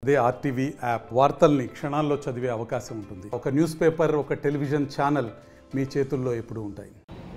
అదే RTV app వార్తల్ని క్షణాల్లో చదివే అవకాశం ఉంటుంది ఒక న్యూస్ పేపర్ ఒక టెలివిజన్ ఛానల్ మీ చేతుల్లో ఎప్పుడూ ఉంటాయి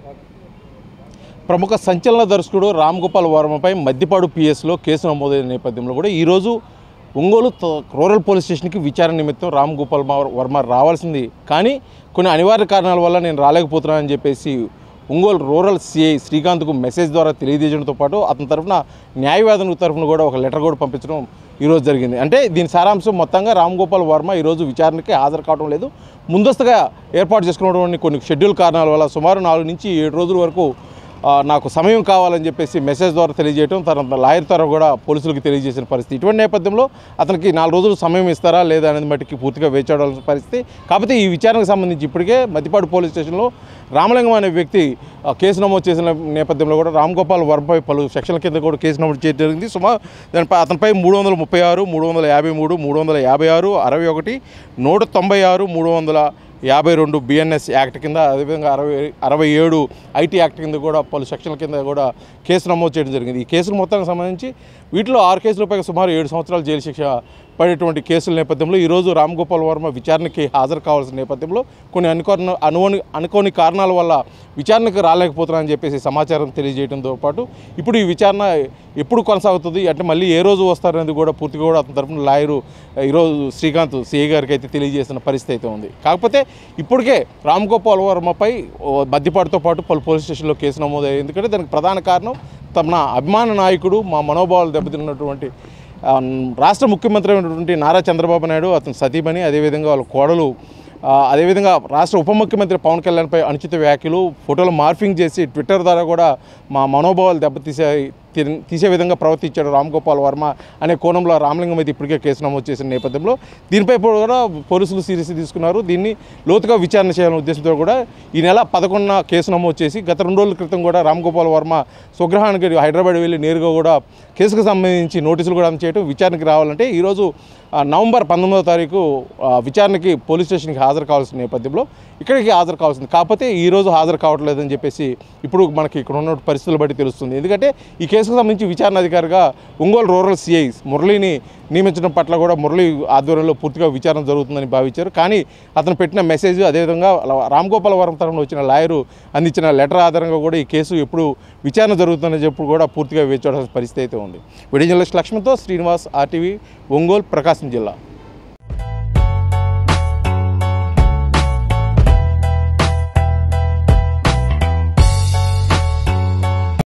ప్రముఖ సంచలన దర్శకుడు రామ్ గోపాల్ వర్మపై మద్దిపాడు పిఎస్లో కేసు నమోదైన నేపథ్యంలో కూడా ఈరోజు ఒంగోలు త- రూరల్ పోలీస్ స్టేషన్కి విచారణ నిమిత్తం రామ్ గోపాల్ మా- వర్మ రావాల్సింది కానీ కొన్ని అనివార్య కారణాల వల్ల నేను రాలేకపోతున్నానని చెప్పేసి ఒంగోలు రూరల్ సిఐ శ్రీకాంత్కు మెసేజ్ ద్వారా తెలియజేయడంతో పాటు అతని తరఫున న్యాయవాదన తరఫున కూడా ఒక లెటర్ కూడా పంపించడం ఈరోజు జరిగింది అంటే దీని సారాంశం మొత్తంగా రామ్ గోపాల్ వర్మ ఈరోజు విచారణకి హాజరు కావడం లేదు ముందస్తుగా ఏర్పాటు చేసుకున్నటువంటి కొన్ని షెడ్యూల్ కారణాల వల్ల సుమారు నాలుగు నుంచి ఏడు రోజుల వరకు ఆ, నాకు సమయం కావాలని చెప్పేసి మెసేజ్ ద్వారా తెలియజేయడం తన లాయర్ ద్వారా కూడా పోలీసులకు తెలియజేసిన పరిస్థితి ఇటువంటి నేపథ్యంలో అతనికి నాలుగు రోజులు సమయం ఇస్తారా లేదా అనేది మట్టికి పూర్తిగా వేచి చూడాల్సిన పరిస్థితి కాకపోతే ఈ విచారణకు సంబంధించి ఇప్పటికే మద్దిపాడు పోలీస్ స్టేషన్లో రామలింగం అనే వ్యక్తి ఆ, కేసు నమోదు చేసిన నేపథ్యంలో కూడా రామ్ గోపాల్ వర్మపై పలు సెక్షన్ల కింద కూడా కేసు నమోదు చేయడం జరిగింది సుమారు దానిపై అతనిపై మూడు వందల ముప్పై ఆరు మూడు వందల యాభై మూడు మూడు వందల యాభై ఆరు అరవై ఒకటి నూట తొంభై ఆరు మూడు వందల యాభై రెండు బిఎన్ఎస్ యాక్ట్ కింద అదేవిధంగా అరవై అరవై ఏడు ఐటీ యాక్ట్ కింద కూడా పలు సెక్షన్ల కింద కూడా కేసు నమోదు చేయడం జరిగింది ఈ కేసుకు మొత్తానికి సంబంధించి వీటిలో ఆరు కేసుల పైగా సుమారు ఏడు సంవత్సరాలు జైలు శిక్ష పడేటువంటి కేసుల నేపథ్యంలో ఈరోజు రామ్ గోపాల్ వర్మ విచారణకి హాజరు కావాల్సిన నేపథ్యంలో కొన్ని అనుకోని అనుకోని అనుకోని కారణాల వల్ల విచారణకు రాలేకపోతున్నారని చెప్పేసి సమాచారం తెలియజేయడంతో పాటు ఇప్పుడు ఈ విచారణ ఎప్పుడు కొనసాగుతుంది అంటే మళ్ళీ ఏ రోజు వస్తారనేది కూడా పూర్తిగా కూడా అతని తరఫున లాయరు ఈరోజు శ్రీకాంత్ సిఐ గారికి అయితే తెలియజేసిన పరిస్థితి అయితే ఉంది కాకపోతే ఇప్పటికే రామ్ గోపాల్ వర్మపై ఓ మద్దిపాటుతో పాటు పలు పోలీస్ స్టేషన్లో కేసు నమోదయ్యాయి ఎందుకంటే దానికి ప్రధాన కారణం తమ అభిమాన నాయకుడు మా మనోభావాలు దెబ్బతిన్నటువంటి ఆ, రాష్ట్ర ముఖ్యమంత్రి అయినటువంటి నారా చంద్రబాబు నాయుడు అతని సతీమణి అదేవిధంగా వాళ్ళ కోడలు ఆ, అదేవిధంగా రాష్ట్ర ఉప ముఖ్యమంత్రి పవన్ కళ్యాణ్పై అనుచిత వ్యాఖ్యలు ఫోటోలు మార్ఫింగ్ చేసి ట్విట్టర్ ద్వారా కూడా మా మనోభావాలు దెబ్బతీసే తీ- తీసే విధంగా ప్రవర్తించాడు రామ్ గోపాల్ వర్మ అనే కోణంలో రామలింగం అయితే ఇప్పటికే కేసు నమోదు చేసిన నేపథ్యంలో దీనిపై ఇప్పుడు కూడా పోలీసులు సీరియస్ తీసుకున్నారు దీన్ని లోతుగా విచారణ చేయాలనే ఉద్దేశంతో కూడా ఈ నెల పదకొండున కేసు నమోదు చేసి గత రెండు రోజుల క్రితం కూడా రామ్ గోపాల్ వర్మ స్వగృహానికి హైదరాబాద్ వెళ్ళి నేరుగా కూడా కేసుకు సంబంధించి నోటీసులు కూడా అందచేయటం విచారణకి రావాలంటే ఈరోజు ఆ, నవంబర్ పంతొమ్మిదవ తారీఖు ఆ, విచారణకి పోలీస్ స్టేషన్కి హాజరు కావాల్సిన నేపథ్యంలో ఇక్కడికి హాజరు కావాల్సింది కాకపోతే ఈ రోజు హాజరు కావట్లేదని చెప్పేసి ఇప్పుడు మనకి ఇక్కడ ఉన్న పరిస్థితులు బట్టి తెలుస్తుంది ఎందుకంటే ఈ కేసుకు సంబంధించి విచారణ అధికారిగా ఒంగోలు రూరల్ సిఐ మురళిని నియమించడం పట్ల కూడా మురళి ఆధ్వర్యంలో పూర్తిగా విచారణ జరుగుతుందని భావించారు కానీ అతను పెట్టిన మెసేజ్ అదేవిధంగా రామ్ గోపాల్ వరం తరఫున వచ్చిన లాయరు అందించిన లెటర్ ఆధారంగా కూడా ఈ కేసు ఎప్పుడు విచారణ జరుగుతుందని చెప్పి కూడా పూర్తిగా వేచి చూడాల్సిన పరిస్థితి అయితే ఉంది విడిజనలిస్ట్ లక్ష్మణ్తో శ్రీనివాస్ ఆర్టీవీ ఒంగోలు ప్రకాశం జిల్లా